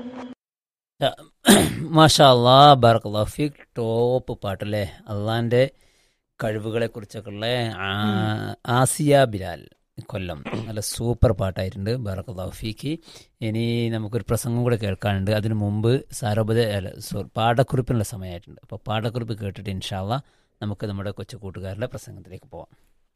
മാഷാ അല്ലാ ബാറക്കല്ലാ ഫിക് ടോപ്പ് പാട്ടല്ലേ അള്ളാന്റെ കഴിവുകളെ കുറിച്ചൊക്കെയുള്ള ആസിയ ബിലാൽ കൊല്ലം നല്ല സൂപ്പർ പാട്ടായിട്ടുണ്ട് ബാറക്കല്ലാ ഫീക്ക് ഇനി നമുക്കൊരു പ്രസംഗം കൂടെ കേൾക്കാനുണ്ട് അതിനു മുമ്പ് സാരോപത അല്ല സോ പാഠക്കുറിപ്പിനുള്ള സമയമായിട്ടുണ്ട് അപ്പോൾ പാഠക്കുറിപ്പ് കേട്ടിട്ട് ഇൻഷാല്ല നമുക്ക് നമ്മുടെ കൊച്ചു കൂട്ടുകാരുടെ പ്രസംഗത്തിലേക്ക് പോവാം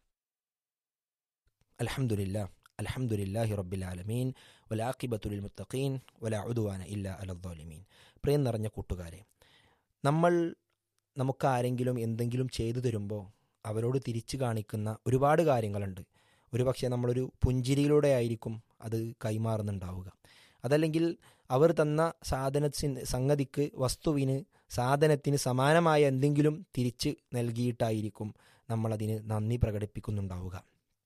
അലഹമുല്ല അലഹമുല്ലാഹി റബ്ബിലാലമീൻ വലാഖിബത്തുലിൽ മുത്തഖീൻ വല ഉദുവാന ഇല്ല അലദ്ദാലിമീൻ പ്രിയം നിറഞ്ഞ കൂട്ടുകാരെ നമ്മൾ നമുക്ക് ആരെങ്കിലും എന്തെങ്കിലും ചെയ്തു തരുമ്പോൾ അവരോട് തിരിച്ചു കാണിക്കുന്ന ഒരുപാട് കാര്യങ്ങളുണ്ട് ഒരുപക്ഷെ നമ്മളൊരു പുഞ്ചിരിയിലൂടെ ആയിരിക്കും അത് കൈമാറുന്നുണ്ടാവുക അതല്ലെങ്കിൽ അവർ തന്ന സാധനത്തിന് സംഗതിക്ക് വസ്തുവിന് സാധനത്തിന് സമാനമായ എന്തെങ്കിലും തിരിച്ച് നൽകിയിട്ടായിരിക്കും നമ്മളതിന് നന്ദി പ്രകടിപ്പിക്കുന്നുണ്ടാവുക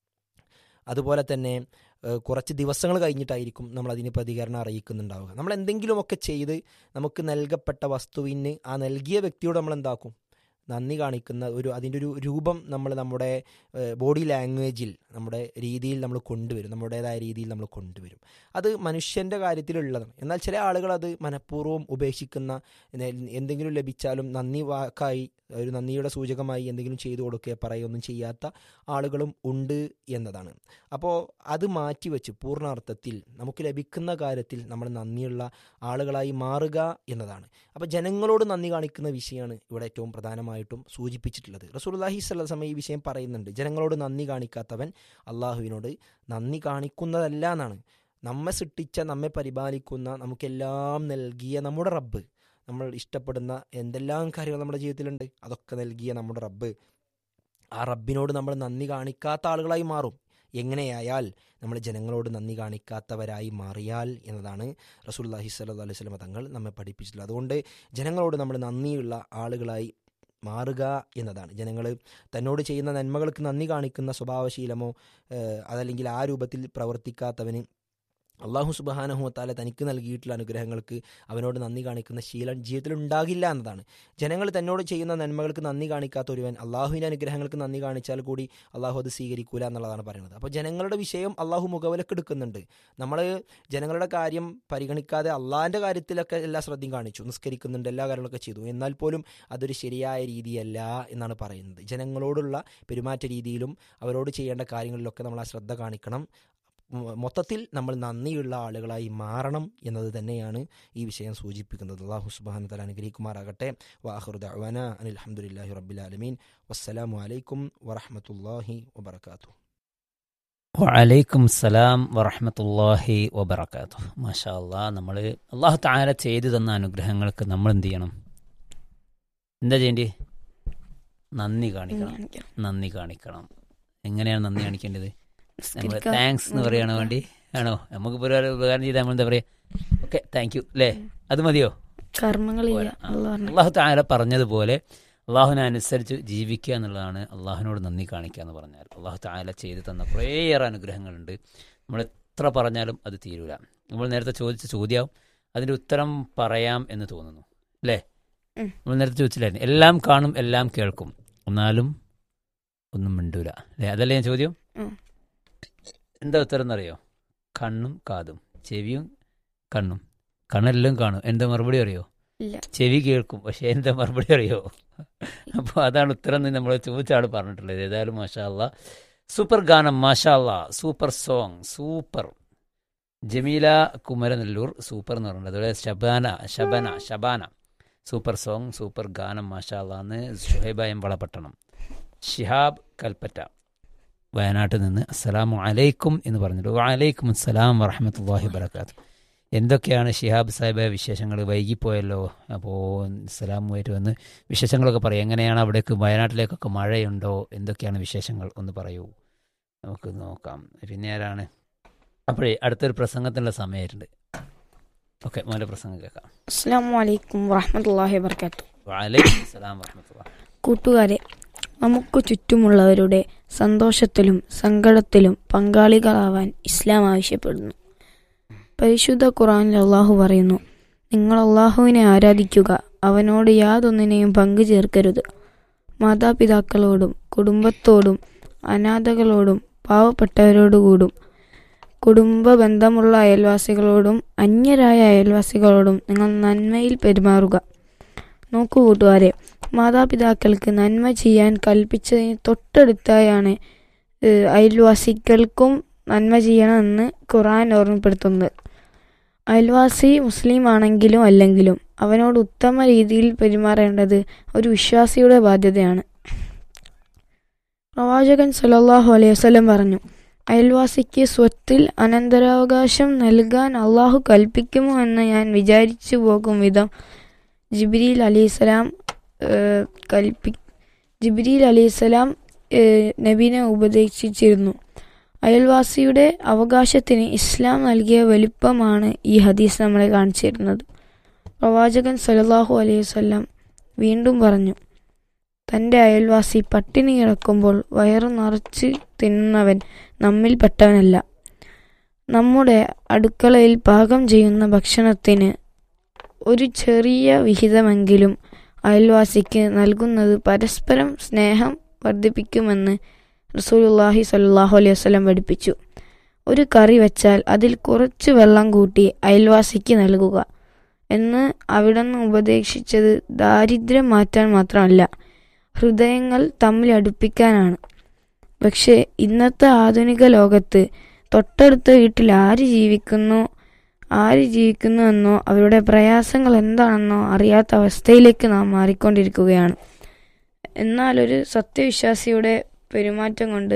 അതുപോലെ തന്നെ കുറച്ച് ദിവസങ്ങൾ കഴിഞ്ഞിട്ടായിരിക്കും നമ്മൾ അതിന് പ്രതികരണം അറിയിക്കുന്നുണ്ടാവുക നമ്മൾ എന്തെങ്കിലുമൊക്കെ ചെയ്ത് നമുക്ക് നൽകപ്പെട്ട വസ്തുവിന് ആ നൽകിയ വ്യക്തിയോട് നമ്മൾ എന്താക്കും നന്ദി കാണിക്കുന്ന ഒരു അതിൻ്റെ ഒരു രൂപം നമ്മൾ നമ്മുടെ ബോഡി ലാംഗ്വേജിൽ നമ്മുടെ രീതിയിൽ നമ്മൾ കൊണ്ടുവരും നമ്മുടേതായ രീതിയിൽ നമ്മൾ കൊണ്ടുവരും അത് മനുഷ്യൻ്റെ കാര്യത്തിലുള്ളതാണ് എന്നാൽ ചില ആളുകൾ അത് മനഃപൂർവ്വം ഉപേക്ഷിക്കുന്ന എന്തെങ്കിലും ലഭിച്ചാലും നന്ദി വാക്കായി ഒരു നന്ദിയുടെ സൂചകമായി എന്തെങ്കിലും ചെയ്തു കൊടുക്കുക പറയുകയൊന്നും ചെയ്യാത്ത ആളുകളും ഉണ്ട് എന്നതാണ് അപ്പോൾ അത് മാറ്റിവെച്ച് പൂർണ്ണാർത്ഥത്തിൽ നമുക്ക് ലഭിക്കുന്ന കാര്യത്തിൽ നമ്മൾ നന്ദിയുള്ള ആളുകളായി മാറുക എന്നതാണ് അപ്പോൾ ജനങ്ങളോട് നന്ദി കാണിക്കുന്ന വിഷയമാണ് ഇവിടെ ഏറ്റവും പ്രധാനമായിട്ടും സൂചിപ്പിച്ചിട്ടുള്ളത് റസൂൽല്ലാഹി സ്വലം ഈ വിഷയം പറയുന്നുണ്ട് ജനങ്ങളോട് നന്ദി കാണിക്കാത്തവൻ അള്ളാഹുവിനോട് നന്ദി കാണിക്കുന്നതല്ല എന്നാണ് നമ്മെ സൃഷ്ടിച്ച നമ്മെ പരിപാലിക്കുന്ന നമുക്കെല്ലാം നൽകിയ നമ്മുടെ റബ്ബ് നമ്മൾ ഇഷ്ടപ്പെടുന്ന എന്തെല്ലാം കാര്യങ്ങൾ നമ്മുടെ ജീവിതത്തിലുണ്ട് അതൊക്കെ നൽകിയ നമ്മുടെ റബ്ബ് ആ റബ്ബിനോട് നമ്മൾ നന്ദി കാണിക്കാത്ത ആളുകളായി മാറും എങ്ങനെയായാൽ നമ്മൾ ജനങ്ങളോട് നന്ദി കാണിക്കാത്തവരായി മാറിയാൽ എന്നതാണ് റസൂല്ലാഹി സ്വല്ലു അലൈഹി സ്വലമ തങ്ങൾ നമ്മെ പഠിപ്പിച്ചിട്ടുള്ളത് അതുകൊണ്ട് ജനങ്ങളോട് നമ്മൾ നന്ദിയുള്ള ആളുകളായി മാറുക എന്നതാണ് ജനങ്ങൾ തന്നോട് ചെയ്യുന്ന നന്മകൾക്ക് നന്ദി കാണിക്കുന്ന സ്വഭാവശീലമോ അതല്ലെങ്കിൽ ആ രൂപത്തിൽ പ്രവർത്തിക്കാത്തവന് അള്ളാഹു സുബാനഹുത്താല തനിക്ക് നൽകിയിട്ടുള്ള അനുഗ്രഹങ്ങൾക്ക് അവനോട് നന്ദി കാണിക്കുന്ന ശീലം ജീവിതത്തിൽ ഉണ്ടാകില്ല എന്നതാണ് ജനങ്ങൾ തന്നോട് ചെയ്യുന്ന നന്മകൾക്ക് നന്ദി കാണിക്കാത്ത ഒരുവൻ അള്ളാഹുവിൻ്റെ അനുഗ്രഹങ്ങൾക്ക് നന്ദി കാണിച്ചാൽ കൂടി അള്ളാഹു അത് സ്വീകരിക്കൂല എന്നുള്ളതാണ് പറയുന്നത് അപ്പോൾ ജനങ്ങളുടെ വിഷയം അള്ളാഹു മുഖവിലക്കെടുക്കുന്നുണ്ട് നമ്മൾ ജനങ്ങളുടെ കാര്യം പരിഗണിക്കാതെ അള്ളാഹിൻ്റെ കാര്യത്തിലൊക്കെ എല്ലാ ശ്രദ്ധയും കാണിച്ചു നിസ്കരിക്കുന്നുണ്ട് എല്ലാ കാര്യങ്ങളൊക്കെ ചെയ്തു എന്നാൽ പോലും അതൊരു ശരിയായ രീതിയല്ല എന്നാണ് പറയുന്നത് ജനങ്ങളോടുള്ള പെരുമാറ്റ രീതിയിലും അവരോട് ചെയ്യേണ്ട കാര്യങ്ങളിലൊക്കെ നമ്മൾ ആ ശ്രദ്ധ കാണിക്കണം മൊത്തത്തിൽ നമ്മൾ നന്ദിയുള്ള ആളുകളായി മാറണം എന്നത് തന്നെയാണ് ഈ വിഷയം സൂചിപ്പിക്കുന്നത് അള്ളാഹു സുബാന തല അനുഗ്രഹിക്കുമാറാകട്ടെ വാഹുദ് അവാന അനിൽ അഹമ്മദില്ലാഹി റബ്ബിലാലമീൻ വസ്സലാമു അലൈക്കും വറഹമത്തല്ലാഹി വബർക്കാത്തു വലൈക്കും സലാം വറഹമത്തല്ലാഹി വബർക്കാത്തു മാഷാ അല്ലാ നമ്മൾ അള്ളാഹു താര ചെയ്തു തന്ന അനുഗ്രഹങ്ങൾക്ക് നമ്മൾ എന്ത് ചെയ്യണം എന്താ ചെയ്യേണ്ടി നന്ദി കാണിക്കണം നന്ദി കാണിക്കണം എങ്ങനെയാണ് നന്ദി കാണിക്കേണ്ടത് നമ്മൾ താങ്ക്സ് എന്ന് പറയണ വേണ്ടി ആണോ നമുക്ക് ഒരു ഉപകാരം ചെയ്താൽ നമ്മൾ എന്താ പറയാ ഓക്കെ താങ്ക് യു അല്ലേ അത് മതിയോ അള്ളാഹു താര പറഞ്ഞതുപോലെ അള്ളാഹുവിനെ അനുസരിച്ച് ജീവിക്കുക എന്നുള്ളതാണ് അള്ളാഹുവിനോട് നന്ദി കാണിക്കുക എന്ന് പറഞ്ഞാൽ അള്ളാഹു താല ചെയ്തു തന്ന കുറേയേറെ അനുഗ്രഹങ്ങളുണ്ട് നമ്മൾ എത്ര പറഞ്ഞാലും അത് തീരൂല നമ്മൾ നേരത്തെ ചോദിച്ച ചോദ്യമാവും അതിൻ്റെ ഉത്തരം പറയാം എന്ന് തോന്നുന്നു അല്ലേ നമ്മൾ നേരത്തെ ചോദിച്ചില്ലായിരുന്നു എല്ലാം കാണും എല്ലാം കേൾക്കും എന്നാലും ഒന്നും മിണ്ടൂല അല്ലേ അതല്ലേ ഞാൻ ചോദ്യം എന്താ ഉത്തരം എന്നറിയോ കണ്ണും കാതും ചെവിയും കണ്ണും കണ്ണെല്ലാം കാണും എന്താ മറുപടി അറിയോ ചെവി കേൾക്കും പക്ഷെ എന്താ മറുപടി അറിയോ അപ്പോൾ അതാണ് ഉത്തരം നമ്മൾ ചോദിച്ച ആൾ പറഞ്ഞിട്ടുള്ളത് ഏതായാലും മാഷാ അല്ല സൂപ്പർ ഗാനം മാഷാ അല്ല super song super Jameela Kumaranellur super എന്ന് പറഞ്ഞിട്ടുണ്ട് അതുപോലെ Shabana Shabana Shabana super song super ഗാനം മാഷാ അല്ല എന്ന് ഷുഹൈബായം വളപട്ടണം ഷിഹാബ് കൽപ്പറ്റ വയനാട്ടിൽ നിന്ന് അസ്സലാമു അലൈക്കും എന്ന് പറഞ്ഞിട്ട് വലൈക്കും അസ്സലാം വറഹമത്തല്ലാഹി വബർക്കാത്തു എന്തൊക്കെയാണ് ഷിഹാബ് സാഹിബ വിശേഷങ്ങൾ വൈകിപ്പോയല്ലോ അപ്പോൾ സലാമുമായിട്ട് വന്ന് വിശേഷങ്ങളൊക്കെ പറയും എങ്ങനെയാണ് അവിടേക്ക് വയനാട്ടിലേക്കൊക്കെ മഴയുണ്ടോ എന്തൊക്കെയാണ് വിശേഷങ്ങൾ ഒന്ന് പറയൂ നമുക്ക് നോക്കാം പിന്നെ ആരാണ് അപ്പോഴേ അടുത്തൊരു പ്രസംഗത്തിനുള്ള സമയമായിട്ടുണ്ട് ഓക്കെ മോലെ പ്രസംഗം കേൾക്കാം അസ്സാം വലൈക്കും വറഹമത്തല്ലാഹി വർക്കാത്തു വലൈക്കും അസ്സലാം വറഹമത്തുള്ള കൂട്ടുകാരെ നമുക്ക് ചുറ്റുമുള്ളവരുടെ സന്തോഷത്തിലും സങ്കടത്തിലും പങ്കാളികളാവാൻ ഇസ്ലാം ആവശ്യപ്പെടുന്നു പരിശുദ്ധ ഖുറാനിൽ അള്ളാഹു പറയുന്നു നിങ്ങൾ അള്ളാഹുവിനെ ആരാധിക്കുക അവനോട് യാതൊന്നിനെയും പങ്കു ചേർക്കരുത് മാതാപിതാക്കളോടും കുടുംബത്തോടും അനാഥകളോടും പാവപ്പെട്ടവരോടുകൂടും കുടുംബ ബന്ധമുള്ള അയൽവാസികളോടും അന്യരായ അയൽവാസികളോടും നിങ്ങൾ നന്മയിൽ പെരുമാറുക നോക്കൂ കൂട്ടുകാരെ മാതാപിതാക്കൾക്ക് നന്മ ചെയ്യാൻ കൽപ്പിച്ചതിന് തൊട്ടടുത്തായാണ് ഏഹ്, അയൽവാസികൾക്കും നന്മ ചെയ്യണമെന്ന് ഖുർആൻ ഓർമ്മപ്പെടുത്തുന്നത് അയൽവാസി മുസ്ലിം ആണെങ്കിലും അല്ലെങ്കിലും അവനോട് ഉത്തമ രീതിയിൽ പെരുമാറേണ്ടത് ഒരു വിശ്വാസിയുടെ ബാധ്യതയാണ് പ്രവാചകൻ സല്ലല്ലാഹു അലൈഹി വസല്ലം പറഞ്ഞു അയൽവാസിക്ക് സ്വത്തിൽ അനന്തരാവകാശം നൽകാൻ അള്ളാഹു കൽപ്പിക്കുമോ എന്ന് ഞാൻ വിചാരിച്ചു പോകും വിധം ജിബ്രീൽ അലിസ്ലാം കൽപ്പി ജിബ്രീൽ അലിസ്ലാം നബീനെ ഉപദേശിച്ചിരുന്നു അയൽവാസിയുടെ അവകാശത്തിന് ഇസ്ലാം നൽകിയ വലിപ്പമാണ് ഈ ഹദീസ് നമ്മളെ കാണിച്ചു തരുന്നത് പ്രവാചകൻ സല്ലല്ലാഹു അലൈഹി വസല്ലം വീണ്ടും പറഞ്ഞു തൻ്റെ അയൽവാസി പട്ടിണി കിടക്കുമ്പോൾ വയറു നിറച്ച് തിന്നുന്നവൻ നമ്മിൽപ്പെട്ടവനല്ല നമ്മുടെ അടുക്കളയിൽ പാകം ചെയ്യുന്ന ഭക്ഷണത്തിന് ഒരു ചെറിയ വിഹിതമെങ്കിലും അയൽവാസിക്ക് നൽകുന്നത് പരസ്പരം സ്നേഹം വർദ്ധിപ്പിക്കുമെന്ന് റസൂലുള്ളാഹി സ്വല്ലല്ലാഹു അലൈഹി വസല്ലം പഠിപ്പിച്ചു ഒരു കറി വെച്ചാൽ അതിൽ കുറച്ച് വെള്ളം കൂട്ടി അയൽവാസിക്ക് നൽകുക എന്ന് അവിടുന്ന് ഉപദേശിച്ചത് ദാരിദ്ര്യം മാറ്റാൻ മാത്രമല്ല ഹൃദയങ്ങൾ തമ്മിൽ അടുപ്പിക്കാനാണ് പക്ഷേ ഇന്നത്തെ ആധുനിക ലോകത്ത് തൊട്ടടുത്ത വീട്ടിൽ ആര് ജീവിക്കുന്നു ആര് ജീവിക്കുന്നു എന്നോ അവരുടെ പ്രയാസങ്ങൾ എന്താണെന്നോ അറിയാത്ത അവസ്ഥയിലേക്ക് നാം മാറിക്കൊണ്ടിരിക്കുകയാണ് എന്നാൽ ഒരു സത്യവിശ്വാസിയുടെ പെരുമാറ്റം കൊണ്ട്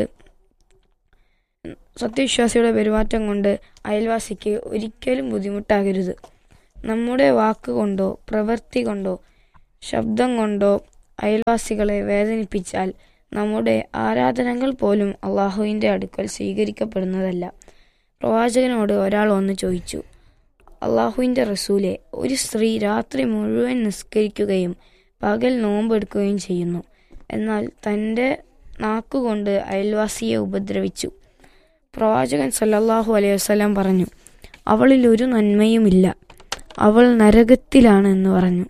സത്യവിശ്വാസിയുടെ പെരുമാറ്റം കൊണ്ട് അയൽവാസിക്ക് ഒരിക്കലും ബുദ്ധിമുട്ടാകരുത് നമ്മുടെ വാക്കുകൊണ്ടോ പ്രവൃത്തി കൊണ്ടോ ശബ്ദം കൊണ്ടോ അയൽവാസികളെ വേദനിപ്പിച്ചാൽ നമ്മുടെ ആരാധനകൾ പോലും അള്ളാഹുവിൻ്റെ അടുക്കൽ സ്വീകരിക്കപ്പെടുന്നതല്ല പ്രവാചകനോട് ഒരാൾ വന്ന് ചോദിച്ചു അള്ളാഹുവിൻ്റെ റസൂലെ ഒരു സ്ത്രീ രാത്രി മുഴുവൻ നിസ്കരിക്കുകയും പകൽ നോമ്പെടുക്കുകയും ചെയ്യുന്നു എന്നാൽ തൻ്റെ നാക്കുകൊണ്ട് അയൽവാസിയെ ഉപദ്രവിച്ചു പ്രവാചകൻ സല്ലല്ലാഹു അലൈഹി വസല്ലം പറഞ്ഞു അവളിൽ ഒരു നന്മയുമില്ല അവൾ നരകത്തിലാണ് എന്ന് പറഞ്ഞു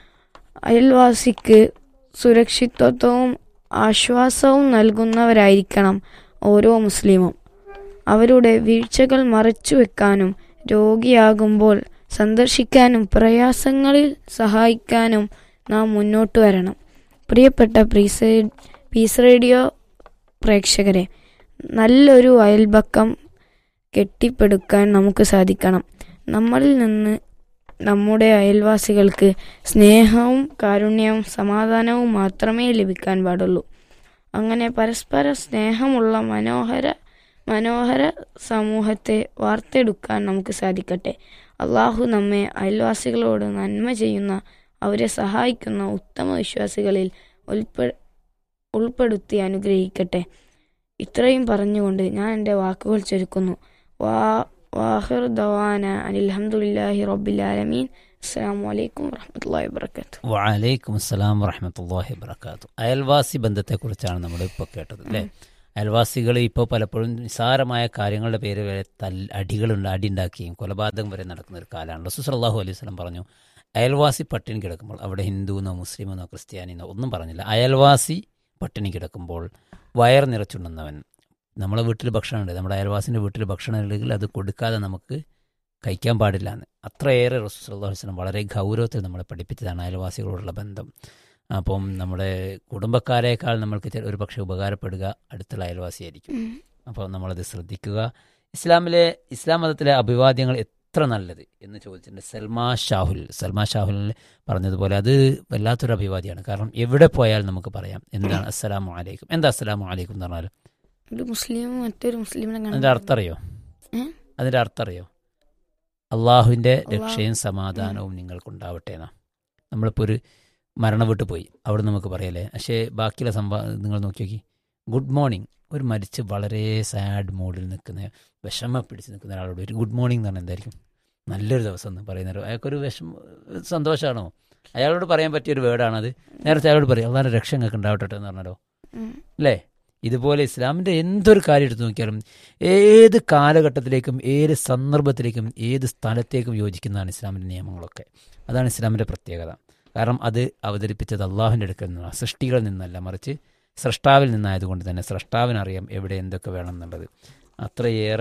അയൽവാസിക്ക് സുരക്ഷിതത്വവും ആശ്വാസവും നൽകുന്നവരായിരിക്കണം ഓരോ മുസ്ലിമും അവരുടെ വീഴ്ചകൾ മറച്ചുവെക്കാനും രോഗിയാകുമ്പോൾ സന്ദർശിക്കാനും പ്രയാസങ്ങളിൽ സഹായിക്കാനും നാം മുന്നോട്ട് വരണം പ്രിയപ്പെട്ട പ്രീസ് പീസ് റേഡിയോ പ്രേക്ഷകരെ നല്ലൊരു അയൽപക്കം കെട്ടിപ്പടുക്കാൻ നമുക്ക് സാധിക്കണം നമ്മളിൽ നിന്ന് നമ്മുടെ അയൽവാസികൾക്ക് സ്നേഹവും കാരുണ്യവും സമാധാനവും മാത്രമേ ലഭിക്കാൻ പാടുള്ളൂ അങ്ങനെ പരസ്പര സ്നേഹമുള്ള മനോഹര മനോഹര സമൂഹത്തെ വാർത്തെടുക്കാൻ നമുക്ക് സാധിക്കട്ടെ അള്ളാഹു നമ്മെ അയൽവാസികളോട് നന്മ ചെയ്യുന്ന അവരെ സഹായിക്കുന്ന ഉത്തമ വിശ്വാസികളിൽ ഉൾപ്പെ ഉൾപ്പെടുത്തി അനുഗ്രഹിക്കട്ടെ ഇത്രയും പറഞ്ഞുകൊണ്ട് ഞാൻ എൻ്റെ വാക്കുകൾ ചുരുക്കുന്നു വാ വാഹിർ ദവാന അനിൽഹമുല്ലാഹി റബ്ബിലാലമീൻ അസ്സാം വലൈക്കും വാഹമത്തല്ലാ വാബർക്കാത്തു വലൈക്കും അസ്സലാം വറഹമത്തല്ലാഹി വബർക്കാത്തു അയൽവാസി ബന്ധത്തെക്കുറിച്ചാണ് നമ്മൾ ഇപ്പോൾ കേട്ടത് അല്ലേ അയൽവാസികൾ ഇപ്പോൾ പലപ്പോഴും നിസാരമായ കാര്യങ്ങളുടെ പേര് വരെ തൽ അടികളുണ്ട് അടിയുണ്ടാക്കുകയും കൊലപാതകം വരെ നടക്കുന്ന ഒരു കാലമാണ് റസൂസ് അള്ളാഹു അലൈഹി സ്വലം പറഞ്ഞു അയൽവാസി പട്ടിണി കിടക്കുമ്പോൾ അവിടെ ഹിന്ദുവെന്നോ മുസ്ലിമെന്നോ ക്രിസ്ത്യാനിന്നോ ഒന്നും പറഞ്ഞില്ല അയൽവാസി പട്ടിണി കിടക്കുമ്പോൾ വയർ നിറച്ചുണ്ടെന്നവൻ നമ്മളെ വീട്ടിൽ ഭക്ഷണമുണ്ട് നമ്മുടെ അയൽവാസിൻ്റെ വീട്ടിൽ ഭക്ഷണം ഉണ്ടെങ്കിൽ അത് കൊടുക്കാതെ നമുക്ക് കഴിക്കാൻ പാടില്ല എന്ന് അത്രയേറെ റസൂസ് അള്ളാഹു വസ്ലം വളരെ ഗൗരവത്തിൽ നമ്മളെ പഠിപ്പിച്ചതാണ് അയൽവാസികളോടുള്ള ബന്ധം അപ്പം നമ്മുടെ കുടുംബക്കാരേക്കാൾ നമ്മൾക്ക് ചെ- ഒരു പക്ഷേ ഉപകാരപ്പെടുക അടുത്തുള്ള അയൽവാസിയായിരിക്കും അപ്പോൾ നമ്മളത് ശ്രദ്ധിക്കുക ഇസ്ലാമിലെ ഇസ്ലാം മതത്തിലെ അഭിവാദ്യങ്ങൾ എത്ര നല്ലത് എന്ന് ചോദിച്ചിട്ടുണ്ട് സൽമാ ഷാഹുൽ സൽമാ ഷാഹുൽ പറഞ്ഞതുപോലെ അത് വല്ലാത്തൊരു അഭിവാദ്യമാണ് കാരണം എവിടെ പോയാൽ നമുക്ക് പറയാം എന്താണ് അസ്സലാമു അലൈക്കും എന്താ അസ്സലാമു അലൈക്കും എന്ന് പറഞ്ഞാൽ ഒരു മുസ്ലിം മറ്റൊരു മുസ്ലിമിനെ അതിൻ്റെ അർത്ഥം അറിയോ ഏ? അതിൻ്റെ അർത്ഥം അറിയോ അള്ളാഹുവിൻ്റെ അള്ളാഹ്- രക്ഷയും സമാധാനവും നിങ്ങൾക്കുണ്ടാവട്ടെ എന്നാ നമ്മളിപ്പോൾ ഒരു മരണ വീട്ടിൽ പോയി അവിടെ നമുക്ക് പറയല്ലേ പക്ഷേ ബാക്കിയുള്ള സംഭവ നിങ്ങൾ നോക്കി നോക്കി ഗുഡ് മോർണിംഗ് ഒരു മരിച്ച് വളരെ സാഡ് മൂഡിൽ നിൽക്കുന്ന വിഷമ പിടിച്ച് നിൽക്കുന്ന ഒരാളോട് ഒരു ഗുഡ് മോർണിംഗ് എന്ന് പറഞ്ഞാൽ എന്തായിരിക്കും നല്ലൊരു ദിവസം എന്ന് പറയുന്നത് അയാൾക്കൊരു വിഷമ സന്തോഷമാണോ അയാളോട് പറയാൻ പറ്റിയൊരു വേർഡാണത് നേരത്തെ അയാളോട് പറയും അള്ളാഹ് രക്ഷ നിങ്ങൾക്ക് ഉണ്ടാവട്ടെ എന്ന് പറഞ്ഞാലോ ഉം. അല്ലേ ഇതുപോലെ ഇസ്ലാമിൻ്റെ എന്തൊരു കാര്യം എടുത്തു നോക്കിയാലും ഏത് കാലഘട്ടത്തിലേക്കും ഏത് സന്ദർഭത്തിലേക്കും ഏത് സ്ഥലത്തേക്കും യോജിക്കുന്നതാണ് ഇസ്ലാമിൻ്റെ നിയമങ്ങളൊക്കെ അതാണ് ഇസ്ലാമിൻ്റെ പ്രത്യേകത കാരണം അത് അവതരിപ്പിച്ചത് അള്ളാഹുവിൻ്റെ അടുക്കൽ നിന്നാണ് സൃഷ്ടികളിൽ നിന്നല്ല മറിച്ച് സൃഷ്ടാവിൽ നിന്നായതുകൊണ്ട് തന്നെ സൃഷ്ടാവിനറിയാം എവിടെ എന്തൊക്കെ വേണം എന്നുള്ളത് അത്രയേറെ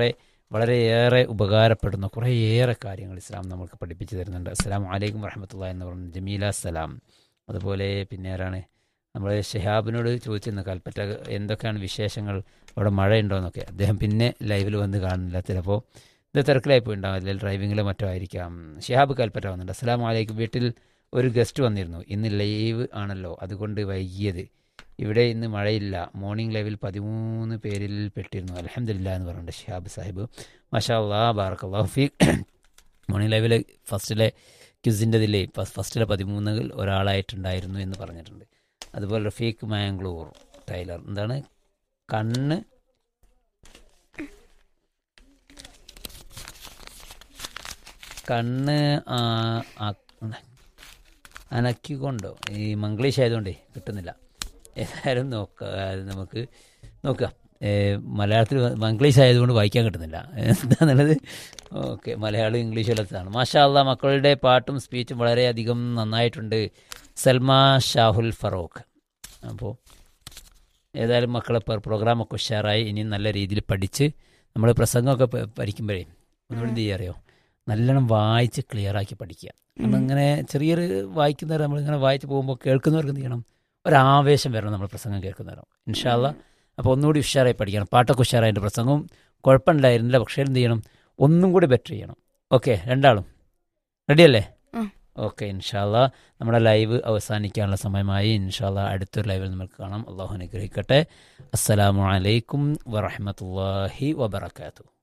വളരെയേറെ ഉപകാരപ്പെടുന്ന കുറേയേറെ കാര്യങ്ങൾ ഇസ്ലാം നമുക്ക് പഠിപ്പിച്ചു തരുന്നുണ്ട് അസ്സാം വലൈക്കും വറഹമത്തുള്ള എന്ന് പറഞ്ഞു ജമീല സലാം അതുപോലെ പിന്നെ ആരാണ് നമ്മൾ ഷെഹാബിനോട് ചോദിച്ചിരുന്നു കൽപ്പറ്റ എന്തൊക്കെയാണ് വിശേഷങ്ങൾ അവിടെ മഴയുണ്ടോ എന്നൊക്കെ അദ്ദേഹം പിന്നെ ലൈവിൽ വന്ന് കാണുന്നില്ല ചിലപ്പോൾ ഇത് തിരക്കിലായി പോയിണ്ടാവും അല്ലെങ്കിൽ ഡ്രൈവിങ്ങിലോ മറ്റോ ആയിരിക്കാം ഷിഹാബ് കൽപ്പറ്റ വന്നിട്ടുണ്ട് അസ്സാം വലൈക്കും വീട്ടിൽ ഒരു ഗസ്റ്റ് വന്നിരുന്നു ഇന്ന് ലൈവ് ആണല്ലോ അതുകൊണ്ട് വൈകിയത് ഇവിടെ ഇന്ന് മഴയില്ല മോർണിംഗ് ലൈവിൽ പതിമൂന്ന് പേരിൽ പെട്ടിരുന്നു അലഹമില്ല എന്ന് പറഞ്ഞിട്ടുണ്ട് ഷിഹാബ് സാഹിബ് മഷാ അള്ളാ ബാറക്കല്ലാഹു ഫീ മോർണിംഗ് ലൈവിലെ ഫസ്റ്റിലെ ക്യുസിൻ്റെതിലെ ഫസ്റ്റിലെ പതിമൂന്നിൽ ഒരാളായിട്ടുണ്ടായിരുന്നു എന്ന് പറഞ്ഞിട്ടുണ്ട് അതുപോലെ റഫീഖ് മാംഗ്ലൂർ ടൈലർ എന്താണ് കണ്ണ് കണ്ണ് ആ, ആ, അനക്കിക്കൊണ്ടോ ഈ മംഗ്ലീഷ് ആയതുകൊണ്ടേ കിട്ടുന്നില്ല ഏതായാലും നോക്കുക അത് നമുക്ക് നോക്കുക ഏ, മലയാളത്തിൽ മംഗ്ലീഷ് ആയതുകൊണ്ട് വായിക്കാൻ കിട്ടുന്നില്ല എന്താണെന്നുള്ളത് ഓക്കെ മലയാളം ഇംഗ്ലീഷ് എല്ലാത്താണ് മാഷാ അള്ളാ മക്കളുടെ പാട്ടും സ്പീച്ചും വളരെയധികം നന്നായിട്ടുണ്ട് സൽമ ഷാഹുൽ ഫറൂഖ് അപ്പോൾ ഏതായാലും മക്കളെ പ്രോഗ്രാമൊക്കെ ഉഷാറായി ഇനി നല്ല രീതിയിൽ പഠിച്ച് നമ്മൾ പ്രസംഗമൊക്കെ പ- പഠിക്കുമ്പോഴേ ഒന്നുകൂടി എന്ത് ചെയ്യുക അറിയോ നല്ലോണം വായിച്ച് ക്ലിയർ ആക്കി പഠിക്കുക നമ്മളിങ്ങനെ ചെറിയൊരു വായിക്കുന്നവർ നമ്മളിങ്ങനെ വായിച്ച് പോകുമ്പോൾ കേൾക്കുന്നവർക്ക് എന്ത് ചെയ്യണം ഒരാവേശം വരണം നമ്മൾ പ്രസംഗം കേൾക്കുന്നവരോ ഇൻഷാല്ല അപ്പോൾ ഒന്നുകൂടി ഉഷാറായി പഠിക്കണം പാട്ടൊക്കെ ഉഷാറായി എൻ്റെ പ്രസംഗവും കുഴപ്പമുണ്ടായിരുന്നില്ല പക്ഷേ എന്ത് ചെയ്യണം ഒന്നും കൂടി ബെറ്റർ ചെയ്യണം ഓക്കെ രണ്ടാളും റെഡിയല്ലേ ആ. ഓക്കെ ഇൻഷാല്ല നമ്മുടെ ലൈവ് അവസാനിക്കാനുള്ള സമയമായി ഇൻഷാല്ല അടുത്തൊരു ലൈവിൽ നമുക്ക് കാണാം അള്ളാഹു അനുഗ്രഹിക്കട്ടെ അസ്സലാമു അലൈക്കും വറഹമത്തല്ലാഹി വബർക്കാത്തു